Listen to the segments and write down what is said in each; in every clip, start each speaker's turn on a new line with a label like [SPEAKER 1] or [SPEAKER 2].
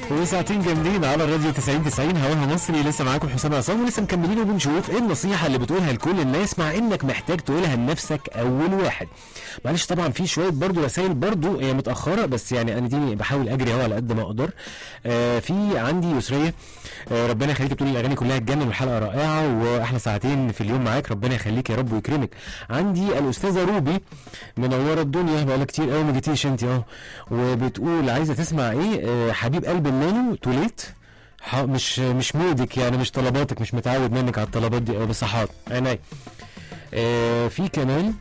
[SPEAKER 1] وساعتين جامدين على الراديو 90 90 هواها مصري لسه معاكم حسام عصام ولسه مكملين وبنشوف ايه النصيحه اللي بتقولها لكل الناس مع انك محتاج تقولها لنفسك اول واحد معلش طبعا في شويه برضو رسائل برضو هي متاخره بس يعني انا دي بحاول اجري اهو على قد ما اقدر آه في عندي يسريه آه ربنا يخليك بتقول الاغاني كلها تجنن والحلقه رائعه واحلى ساعتين في اليوم معاك ربنا يخليك يا رب ويكرمك عندي الاستاذه روبي منوره الدنيا بقالك كتير قوي ما جيتيش انت اهو وبتقول عايزه تسمع ايه آه حبيب قلب النانو توليت ح- مش مش مودك يعني مش طلباتك مش متعود منك على الطلبات دي أوي، بس حاضر عينيا آه في كمان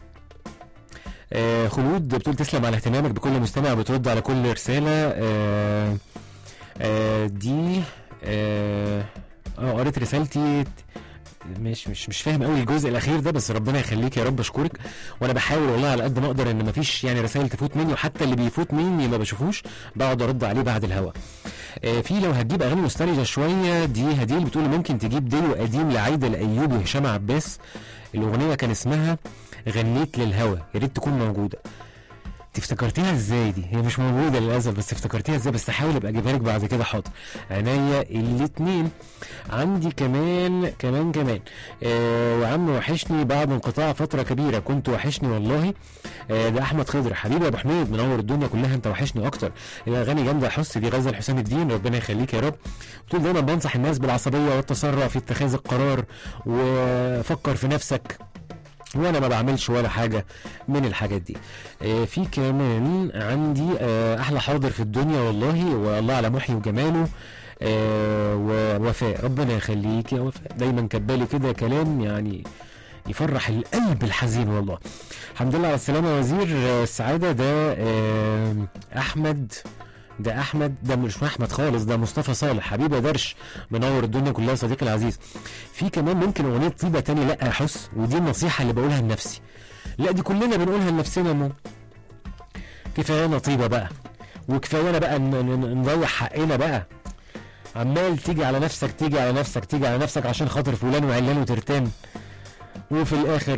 [SPEAKER 1] آه خلود بتقول تسلم على اهتمامك بكل مستمع بترد على كل رساله آه آه دي اه آه، قريت رسالتي مش مش مش فاهم قوي الجزء الاخير ده بس ربنا يخليك يا رب اشكرك وانا بحاول والله على قد ما اقدر ان مفيش يعني رسائل تفوت مني وحتى اللي بيفوت مني ما بشوفوش بقعد ارد عليه بعد الهوا آه، في لو هتجيب اغاني نوستالجيا شويه دي هديل بتقول ممكن تجيب ديو قديم لعايده الايوبي وهشام عباس الاغنيه كان اسمها غنيت للهوى يا ريت تكون موجوده انت افتكرتيها ازاي دي هي مش موجوده للاسف بس افتكرتيها ازاي بس هحاول ابقى اجيبها لك بعد كده حاضر عينيا الاتنين عندي كمان كمان كمان آه يا عم وحشني بعد انقطاع فتره كبيره كنت وحشني والله آه ده احمد خضر حبيبي يا ابو حميد منور الدنيا كلها انت وحشني اكتر الاغاني جامده يا حس دي غزل حسام الدين ربنا يخليك يا رب بتقول دايما بنصح الناس بالعصبيه والتسرع في اتخاذ القرار وفكر في نفسك وانا ما بعملش ولا حاجه من الحاجات دي آه في كمان عندي آه احلى حاضر في الدنيا والله والله على محي وجماله آه ووفاء ربنا يخليك يا وفاء دايما كبالي كده كلام يعني يفرح القلب الحزين والله الحمد لله على السلامه يا وزير آه، السعاده ده آه احمد ده احمد ده مش احمد خالص ده مصطفى صالح حبيبي يا درش منور الدنيا كلها صديقي العزيز في كمان ممكن اغنيه طيبه تاني لا يا حس ودي النصيحه اللي بقولها لنفسي لا دي كلنا بنقولها لنفسنا مو كفايانا طيبه بقى وكفايانا بقى ن- ن- نضيع حقنا بقى عمال تيجي على نفسك تيجي على نفسك تيجي على نفسك عشان خاطر فلان وعلان وترتان وفي الاخر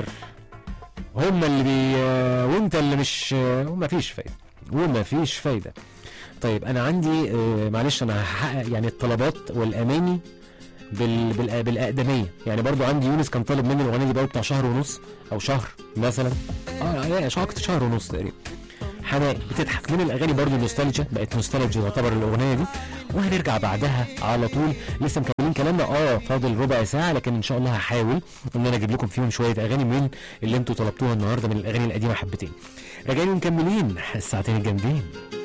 [SPEAKER 1] هم اللي بي وانت اللي مش وما فيش فايده وما فيش فايده طيب انا عندي آه، معلش انا هحقق يعني الطلبات والاماني بال... بال... بالاقدميه يعني برضو عندي يونس كان طالب مني الاغنيه دي بقى بتاع شهر ونص او شهر مثلا اه لا شهر شهر ونص تقريبا حنان بتضحك من الاغاني برضو نوستالجيا بقت نوستالجيا تعتبر الاغنيه دي وهنرجع بعدها على طول لسه مكملين كلامنا اه فاضل ربع ساعه لكن ان شاء الله هحاول ان انا اجيب لكم فيهم شويه اغاني من اللي انتوا طلبتوها النهارده من الاغاني القديمه حبتين راجعين ومكملين الساعتين الجامدين